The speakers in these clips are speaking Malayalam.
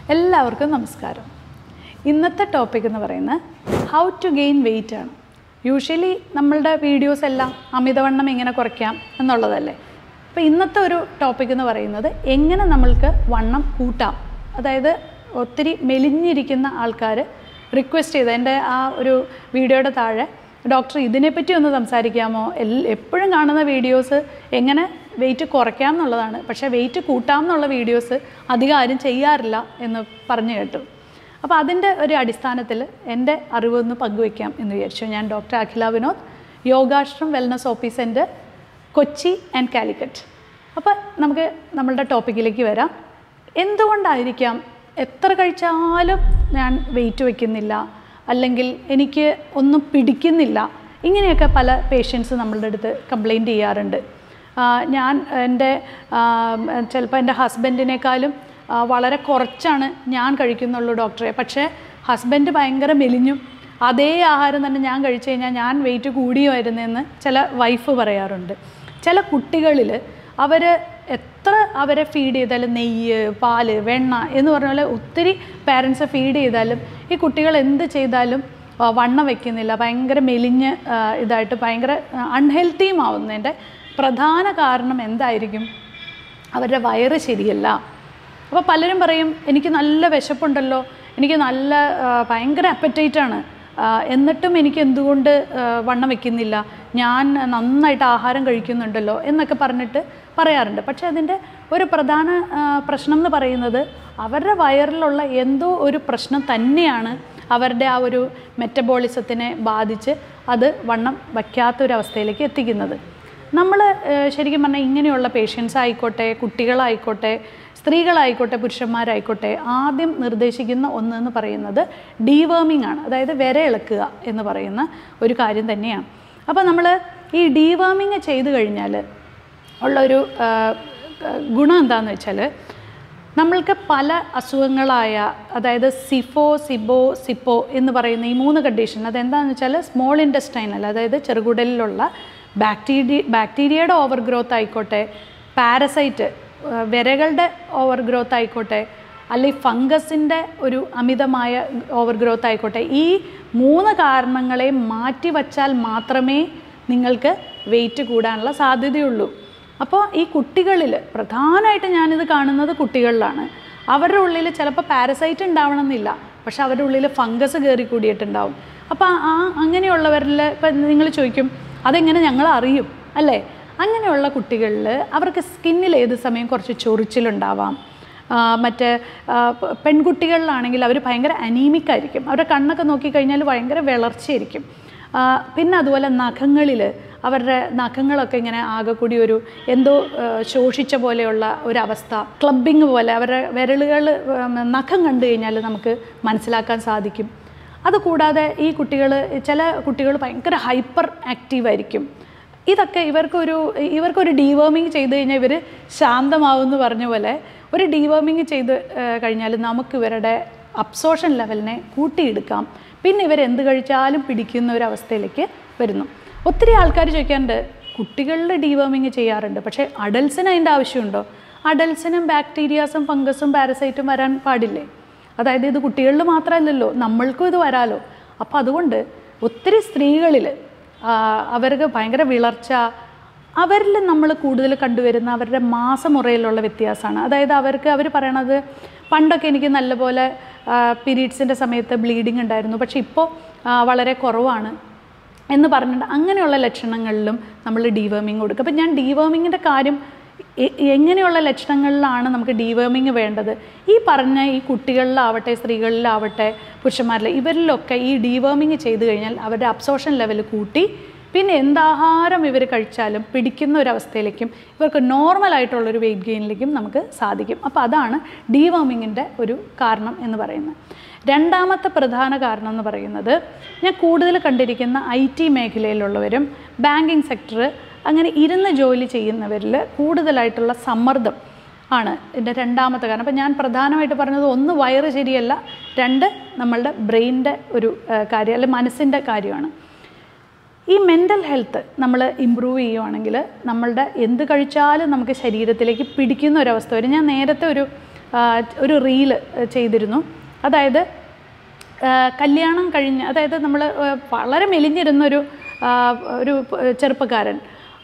എല്ലാവർക്കും നമസ്കാരം ഇന്നത്തെ ടോപ്പിക് എന്ന് പറയുന്നത് ഹൗ ടു ഗെയിൻ വെയിറ്റ് ആണ് യൂഷ്വലി നമ്മളുടെ വീഡിയോസ് എല്ലാം അമിതവണ്ണം എങ്ങനെ കുറയ്ക്കാം എന്നുള്ളതല്ലേ അപ്പോൾ ഇന്നത്തെ ഒരു ടോപ്പിക് എന്ന് പറയുന്നത് എങ്ങനെ നമ്മൾക്ക് വണ്ണം കൂട്ടാം അതായത് ഒത്തിരി മെലിഞ്ഞിരിക്കുന്ന ആൾക്കാർ റിക്വസ്റ്റ് ചെയ്ത് എൻ്റെ ആ ഒരു വീഡിയോയുടെ താഴെ ഡോക്ടർ ഇതിനെപ്പറ്റി ഒന്ന് സംസാരിക്കാമോ എൽ എപ്പോഴും കാണുന്ന വീഡിയോസ് എങ്ങനെ വെയിറ്റ് കുറയ്ക്കാം എന്നുള്ളതാണ് പക്ഷേ വെയിറ്റ് കൂട്ടാം എന്നുള്ള വീഡിയോസ് അധികം ആരും ചെയ്യാറില്ല എന്ന് പറഞ്ഞു കേട്ടു അപ്പോൾ അതിൻ്റെ ഒരു അടിസ്ഥാനത്തിൽ എൻ്റെ അറിവൊന്ന് പങ്കുവയ്ക്കാം എന്ന് വിചാരിച്ചു ഞാൻ ഡോക്ടർ അഖില വിനോദ് യോഗാശ്രം വെൽനസ് ഓഫീസിൻ്റെ കൊച്ചി ആൻഡ് കാലിക്കറ്റ് അപ്പോൾ നമുക്ക് നമ്മളുടെ ടോപ്പിക്കിലേക്ക് വരാം എന്തുകൊണ്ടായിരിക്കാം എത്ര കഴിച്ചാലും ഞാൻ വെയിറ്റ് വയ്ക്കുന്നില്ല അല്ലെങ്കിൽ എനിക്ക് ഒന്നും പിടിക്കുന്നില്ല ഇങ്ങനെയൊക്കെ പല പേഷ്യൻസ് നമ്മളുടെ അടുത്ത് കംപ്ലയിൻറ്റ് ചെയ്യാറുണ്ട് ആ, ഞാൻ എൻ്റെ ചിലപ്പോൾ എൻ്റെ ഹസ്ബൻഡിനേക്കാളും ആ, വളരെ കുറച്ചാണ് ഞാൻ കഴിക്കുന്നുള്ളൂ ഡോക്ടറെ പക്ഷേ ഹസ്ബൻഡ് ഭയങ്കര മെലിഞ്ഞും അതേ ആഹാരം തന്നെ ഞാൻ കഴിച്ചു കഴിഞ്ഞാൽ ഞാൻ വെയിറ്റ് കൂടിയുമായിരുന്നെന്ന് ചില വൈഫ് പറയാറുണ്ട് ചില കുട്ടികളിൽ അവർ എത്ര അവരെ ഫീഡ് ചെയ്താലും നെയ്യ് പാല് വെണ്ണ എന്ന് പറഞ്ഞ പോലെ ഒത്തിരി പാരൻസ് ഫീഡ് ചെയ്താലും ഈ കുട്ടികൾ എന്ത് ചെയ്താലും ആ, വണ്ണം വയ്ക്കുന്നില്ല ഭയങ്കര മെലിഞ്ഞ് ആ, ഇതായിട്ട് ഭയങ്കര അൺഹെൽത്തിയും ആവുന്നതിൻ്റെ പ്രധാന കാരണം എന്തായിരിക്കും അവരുടെ വയറ് ശരിയല്ല അപ്പോൾ പലരും പറയും എനിക്ക് നല്ല വിശപ്പുണ്ടല്ലോ എനിക്ക് നല്ല ആ, ഭയങ്കര അപ്പറ്റൈറ്റാണ് എന്നിട്ടും എനിക്ക് എന്തുകൊണ്ട് ആ, വണ്ണം വെക്കുന്നില്ല ഞാൻ നന്നായിട്ട് ആഹാരം കഴിക്കുന്നുണ്ടല്ലോ എന്നൊക്കെ പറഞ്ഞിട്ട് പറയാറുണ്ട് പക്ഷേ അതിൻ്റെ ഒരു പ്രധാന ആ, പ്രശ്നം എന്ന് പറയുന്നത് അവരുടെ വയറിലുള്ള എന്തോ ഒരു പ്രശ്നം തന്നെയാണ് അവരുടെ ആ ഒരു മെറ്റബോളിസത്തിനെ ബാധിച്ച് അത് വണ്ണം വയ്ക്കാത്തൊരവസ്ഥയിലേക്ക് എത്തിക്കുന്നത് നമ്മൾ ശരിക്കും പറഞ്ഞാൽ ഇങ്ങനെയുള്ള പേഷ്യൻസ് ആയിക്കോട്ടെ കുട്ടികളായിക്കോട്ടെ സ്ത്രീകളായിക്കോട്ടെ പുരുഷന്മാരായിക്കോട്ടെ ആദ്യം നിർദ്ദേശിക്കുന്ന ഒന്ന് എന്ന് പറയുന്നത് ഡീവേമിംഗ് ആണ് അതായത് വിര ഇളക്കുക എന്ന് പറയുന്ന ഒരു കാര്യം തന്നെയാണ് അപ്പോൾ നമ്മൾ ഈ ഡീവേമിങ് ചെയ്തു കഴിഞ്ഞാൽ ഉള്ളൊരു ആ, ഗുണം എന്താണെന്ന് വെച്ചാൽ നമ്മൾക്ക് പല അസുഖങ്ങളായ അതായത് സിഫോ സിബോ സിപ്പോ എന്ന് പറയുന്ന ഈ മൂന്ന് കണ്ടീഷൻ അതെന്താണെന്ന് വെച്ചാൽ സ്മോൾ ഇൻഡസ്റ്റൈനൽ അതായത് ചെറുകുടലിലുള്ള ബാക്ടീരിയ ബാക്ടീരിയയുടെ ഓവർ ഗ്രോത്ത് ആയിക്കോട്ടെ പാരസൈറ്റ് വിരകളുടെ ഓവർ ഗ്രോത്ത് ആയിക്കോട്ടെ അല്ലെങ്കിൽ ഫംഗസിൻ്റെ ഒരു അമിതമായ ഓവർ ഗ്രോത്ത് ആയിക്കോട്ടെ ഈ മൂന്ന് കാരണങ്ങളെ മാറ്റി വച്ചാൽ മാത്രമേ നിങ്ങൾക്ക് വെയിറ്റ് കൂടാനുള്ള സാധ്യതയുള്ളൂ അപ്പോൾ ഈ കുട്ടികളിൽ പ്രധാനമായിട്ട് ഞാനിത് കാണുന്നത് കുട്ടികളിലാണ് അവരുടെ ഉള്ളിൽ ചിലപ്പോൾ പാരസൈറ്റ് ഉണ്ടാവണമെന്നില്ല പക്ഷെ അവരുടെ ഉള്ളിൽ ഫംഗസ് കയറി കൂടിയിട്ടുണ്ടാവും അപ്പോൾ ആ അങ്ങനെയുള്ളവരിൽ ഇപ്പം നിങ്ങൾ ചോദിക്കും അതെങ്ങനെ ഞങ്ങൾ അറിയും അല്ലേ അങ്ങനെയുള്ള കുട്ടികളിൽ അവർക്ക് സ്കിന്നിൽ ഏത് സമയം കുറച്ച് ചൊറിച്ചിലുണ്ടാവാം ആ, മറ്റേ ആ, പ- പെൺകുട്ടികളിലാണെങ്കിൽ അവർ ഭയങ്കര അനീമിക് ആയിരിക്കും അവരുടെ കണ്ണൊക്കെ നോക്കിക്കഴിഞ്ഞാൽ ഭയങ്കര വിളർച്ചയായിരിക്കും ആ, പിന്നെ അതുപോലെ നഖങ്ങളിൽ അവരുടെ നഖങ്ങളൊക്കെ ഇങ്ങനെ ആകെ കൂടി ഒരു എന്തോ ആ, ശോഷിച്ച പോലെയുള്ള ഒരവസ്ഥ ക്ലബിങ് പോലെ അവരുടെ വിരലുകൾ നഖം കണ്ടു കഴിഞ്ഞാൽ നമുക്ക് മനസ്സിലാക്കാൻ സാധിക്കും അതുകൂടാതെ ഈ കുട്ടികൾ ചില കുട്ടികൾ ഭയങ്കര ഹൈപ്പർ ആക്റ്റീവ് ആയിരിക്കും ഇതൊക്കെ ഇവർക്കൊരു ഇവർക്കൊരു ഡീവേമിങ് ചെയ്ത് കഴിഞ്ഞാൽ ഇവർ ശാന്തമാവും എന്ന് പറഞ്ഞ പോലെ ഒരു ഡീവേമിങ് ചെയ്ത് ഏഹ്, കഴിഞ്ഞാൽ നമുക്ക് ഇവരുടെ അബ്സോർഷൻ ലെവലിനെ കൂട്ടിയെടുക്കാം പിന്നെ ഇവർ എന്ത് കഴിച്ചാലും പിടിക്കുന്ന ഒരു അവസ്ഥയിലേക്ക് വരുന്നു ഒത്തിരി ആൾക്കാർ ചോദിക്കാറുണ്ട് കുട്ടികളിൽ ഡീവേമിങ് ചെയ്യാറുണ്ട് പക്ഷേ അഡൽസിന് അതിൻ്റെ ആവശ്യമുണ്ടോ അഡൽസിനും ബാക്ടീരിയാസും ഫംഗസും പാരസൈറ്റും വരാൻ പാടില്ലേ അതായത് ഇത് കുട്ടികളിൽ മാത്രമല്ലല്ലോ നമ്മൾക്കും ഇത് വരാലോ അപ്പോൾ അതുകൊണ്ട് ഒത്തിരി സ്ത്രീകളിൽ അവർക്ക് ഭയങ്കര വിളർച്ച അവരിൽ നമ്മൾ കൂടുതൽ കണ്ടുവരുന്ന അവരുടെ മാസമുറയിലുള്ള വ്യത്യാസമാണ് അതായത് അവർക്ക് അവർ പറയണത് പണ്ടൊക്കെ എനിക്ക് നല്ലപോലെ പീരീഡ്സിൻ്റെ സമയത്ത് ബ്ലീഡിങ് ഉണ്ടായിരുന്നു പക്ഷേ ഇപ്പോൾ വളരെ കുറവാണ് എന്ന് പറഞ്ഞിട്ട് അങ്ങനെയുള്ള ലക്ഷണങ്ങളിലും നമ്മൾ ഡീവേമിങ് കൊടുക്കുക അപ്പം ഞാൻ ഡീവേമിങ്ങിൻ്റെ കാര്യം എ- എങ്ങനെയുള്ള ലക്ഷണങ്ങളിലാണ് നമുക്ക് ഡീവേമിങ് വേണ്ടത് ഈ പറഞ്ഞ ഈ കുട്ടികളിലാവട്ടെ സ്ത്രീകളിലാവട്ടെ പുരുഷന്മാരിൽ ഇവരിലൊക്കെ ഈ ഡീവേമിങ് ചെയ്തു കഴിഞ്ഞാൽ അവരുടെ അബ്സോർഷൻ ലെവൽ കൂട്ടി പിന്നെ എന്താഹാരം ഇവർ കഴിച്ചാലും പിടിക്കുന്ന ഒരു അവസ്ഥയിലേക്കും ഇവർക്ക് നോർമലായിട്ടുള്ളൊരു വെയിറ്റ് ഗെയിനിലേക്കും നമുക്ക് സാധിക്കും അപ്പോൾ അതാണ് ഡീവേമിങ്ങിൻ്റെ ഒരു കാരണം എന്ന് പറയുന്നത് രണ്ടാമത്തെ പ്രധാന കാരണം എന്ന് പറയുന്നത് ഞാൻ കൂടുതൽ കണ്ടിരിക്കുന്ന ഐ ടി മേഖലയിലുള്ളവരും ബാങ്കിങ് സെക്ടർ അങ്ങനെ ഇരുന്ന് ജോലി ചെയ്യുന്നവരിൽ കൂടുതലായിട്ടുള്ള സമ്മർദ്ദം ആണ് ഇതിൻ്റെ രണ്ടാമത്തെ കാരണം അപ്പോൾ ഞാൻ പ്രധാനമായിട്ട് പറഞ്ഞത് ഒന്ന് വയറ് ശരിയല്ല രണ്ട് നമ്മളുടെ ബ്രെയിനിൻ്റെ ഒരു ആ, കാര്യം അല്ലെങ്കിൽ മനസ്സിൻ്റെ കാര്യമാണ് ഈ മെൻ്റൽ ഹെൽത്ത് നമ്മൾ ഇമ്പ്രൂവ് ചെയ്യുവാണെങ്കിൽ നമ്മളുടെ എന്ത് കഴിച്ചാലും നമുക്ക് ശരീരത്തിലേക്ക് പിടിക്കുന്ന ഒരവസ്ഥ വരും ഞാൻ നേരത്തെ ഒരു ആ, ഒരു റീല് ചെയ്തിരുന്നു അതായത് ആ, കല്യാണം കഴിഞ്ഞ് അതായത് നമ്മൾ വളരെ മെലിഞ്ഞിരുന്നൊരു ആ, ഒരു ചെറുപ്പക്കാരൻ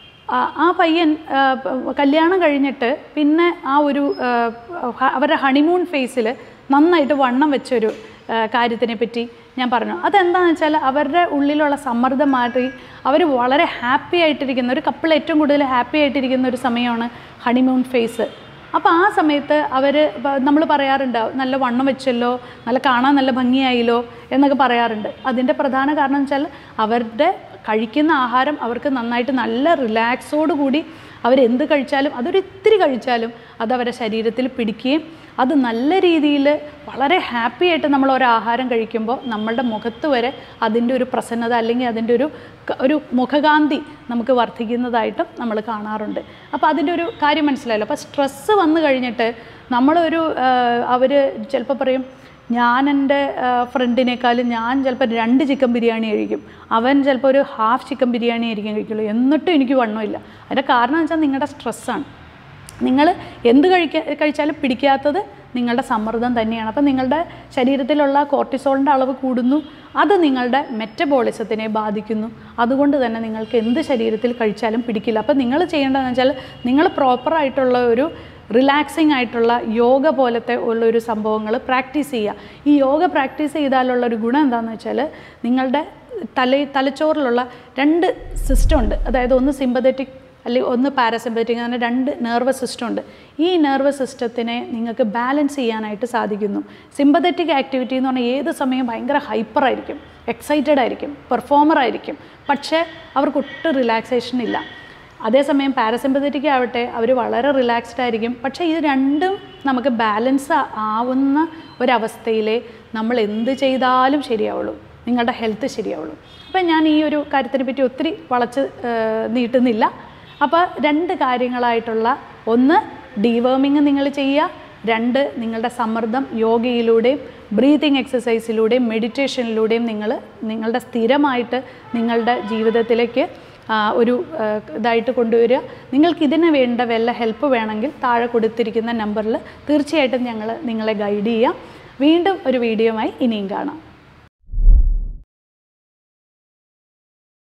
ആ ആ പയ്യൻ ആ, പ- കല്യാണം കഴിഞ്ഞിട്ട് പിന്നെ ആ ഒരു ആ, ഹ- അവരുടെ ഹണിമൂൺ ഫേസിൽ നന്നായിട്ട് വണ്ണം വെച്ചൊരു ആ, കാര്യത്തിനെ പറ്റി ഞാൻ പറഞ്ഞു അതെന്താണെന്ന് വെച്ചാൽ അവരുടെ ഉള്ളിലുള്ള സമ്മർദ്ദം മാറി അവർ വളരെ ഹാപ്പി ആയിട്ടിരിക്കുന്ന ഒരു കപ്പിൾ ഏറ്റവും കൂടുതൽ ഹാപ്പി ആയിട്ടിരിക്കുന്ന ഒരു സമയമാണ് ഹണിമൂൺ ഫേസ് അപ്പോൾ ആ സമയത്ത് അവർ നമ്മൾ പറയാറുണ്ട് നല്ല വണ്ണം വെച്ചല്ലോ നല്ല കാണാൻ നല്ല ഭംഗിയായില്ലോ എന്നൊക്കെ പറയാറുണ്ട് അതിൻ്റെ പ്രധാന കാരണം വെച്ചാൽ അവരുടെ കഴിക്കുന്ന ആഹാരം അവർക്ക് നന്നായിട്ട് നല്ല റിലാക്സോട് കൂടി അവരെന്ത് കഴിച്ചാലും അതൊരു ഇത്തിരി കഴിച്ചാലും അത് അവരുടെ ശരീരത്തിൽ പിടിക്കുകയും അത് നല്ല രീതിയിൽ വളരെ ഹാപ്പി ആയിട്ട് നമ്മൾ ഒരു ആഹാരം കഴിക്കുമ്പോൾ നമ്മളുടെ മുഖത്ത് വരെ അതിൻ്റെ ഒരു പ്രസന്നത അല്ലെങ്കിൽ അതിൻ്റെ ഒരു ക- ഒരു മുഖകാന്തി നമുക്ക് വർദ്ധിക്കുന്നതായിട്ടും നമ്മൾ കാണാറുണ്ട് അപ്പോൾ അതിൻ്റെ ഒരു കാര്യം മനസ്സിലായല്ലോ അപ്പോൾ സ്ട്രെസ്സ് വന്നു കഴിഞ്ഞിട്ട് നമ്മളൊരു അവർ ചിലപ്പോൾ പറയും ഞാൻ എൻ്റെ ഫ്രണ്ടിനേക്കാളും ഞാൻ ചിലപ്പോൾ രണ്ട് ചിക്കൻ ബിരിയാണി കഴിക്കും അവൻ ചിലപ്പോൾ ഒരു ഹാഫ് ചിക്കൻ ബിരിയാണി ആയിരിക്കും കഴിക്കുള്ളൂ എന്നിട്ടും എനിക്ക് വണ്ണമില്ല അതിൻ്റെ കാരണം എന്ന് വെച്ചാൽ നിങ്ങളുടെ സ്ട്രെസ്സാണ് നിങ്ങൾ എന്ത് കഴിക്ക കഴിച്ചാലും പിടിക്കാത്തത് നിങ്ങളുടെ സമ്മർദ്ദം തന്നെയാണ് അപ്പം നിങ്ങളുടെ ശരീരത്തിലുള്ള കോർട്ടിസോളിൻ്റെ അളവ് കൂടുന്നു അത് നിങ്ങളുടെ മെറ്റബോളിസത്തിനെ ബാധിക്കുന്നു അതുകൊണ്ട് തന്നെ നിങ്ങൾക്ക് എന്ത് ശരീരത്തിൽ കഴിച്ചാലും പിടിക്കില്ല അപ്പം നിങ്ങൾ ചെയ്യേണ്ടതെന്ന് വെച്ചാൽ നിങ്ങൾ പ്രോപ്പറായിട്ടുള്ള ഒരു റിലാക്സിങ് ആയിട്ടുള്ള യോഗ പോലത്തെ ഉള്ള ഒരു സംഭവങ്ങൾ പ്രാക്ടീസ് ചെയ്യുക ഈ യോഗ പ്രാക്ടീസ് ചെയ്താലുള്ള ഒരു ഗുണം എന്താണെന്ന് വെച്ചാൽ നിങ്ങളുടെ തല തലച്ചോറിലുള്ള രണ്ട് സിസ്റ്റം ഉണ്ട് അതായത് ഒന്ന് സിമ്പതറ്റിക് അല്ലെങ്കിൽ ഒന്ന് പാരസിമ്പറ്റിക് അങ്ങനെ രണ്ട് നെർവസ് സിസ്റ്റം ഉണ്ട് ഈ നെർവസ് സിസ്റ്റത്തിനെ നിങ്ങൾക്ക് ബാലൻസ് ചെയ്യാനായിട്ട് സാധിക്കുന്നു സിമ്പതറ്റിക് ആക്ടിവിറ്റി എന്ന് പറഞ്ഞാൽ ഏത് സമയം ഭയങ്കര ഹൈപ്പർ ആയിരിക്കും എക്സൈറ്റഡ് ആയിരിക്കും പെർഫോമർ ആയിരിക്കും പക്ഷേ അവർക്ക് ഒട്ടും റിലാക്സേഷൻ ഇല്ല അതേസമയം പാരസിമ്പതറ്റിക് ആവട്ടെ അവർ വളരെ റിലാക്സ്ഡ് ആയിരിക്കും പക്ഷേ ഇത് രണ്ടും നമുക്ക് ബാലൻസ് ആവുന്ന ഒരവസ്ഥയിലേ നമ്മൾ എന്ത് ചെയ്താലും ശരിയാവുള്ളൂ നിങ്ങളുടെ ഹെൽത്ത് ശരിയാവുള്ളൂ അപ്പം ഞാൻ ഈ ഒരു കാര്യത്തിനെ പറ്റി ഒത്തിരി വളച്ച് ഏഹ്, നീട്ടുന്നില്ല അപ്പോൾ രണ്ട് കാര്യങ്ങളായിട്ടുള്ള ഒന്ന് ഡീവേമിങ് നിങ്ങൾ ചെയ്യുക രണ്ട് നിങ്ങളുടെ സമ്മർദ്ദം യോഗയിലൂടെയും ബ്രീതിങ് എക്സസൈസിലൂടെയും മെഡിറ്റേഷനിലൂടെയും നിങ്ങൾ നിങ്ങളുടെ സ്ഥിരമായിട്ട് നിങ്ങളുടെ ജീവിതത്തിലേക്ക് ആ, ഒരു ആ, ഇതായിട്ട് കൊണ്ടുവരിക നിങ്ങൾക്ക് ഇതിന് വേണ്ട വല്ല ഹെൽപ്പ് വേണമെങ്കിൽ താഴെ കൊടുത്തിരിക്കുന്ന നമ്പറിൽ തീർച്ചയായിട്ടും ഞങ്ങൾ നിങ്ങളെ ഗൈഡ് ചെയ്യാം വീണ്ടും ഒരു വീഡിയോയുമായി ഇനിയും കാണാം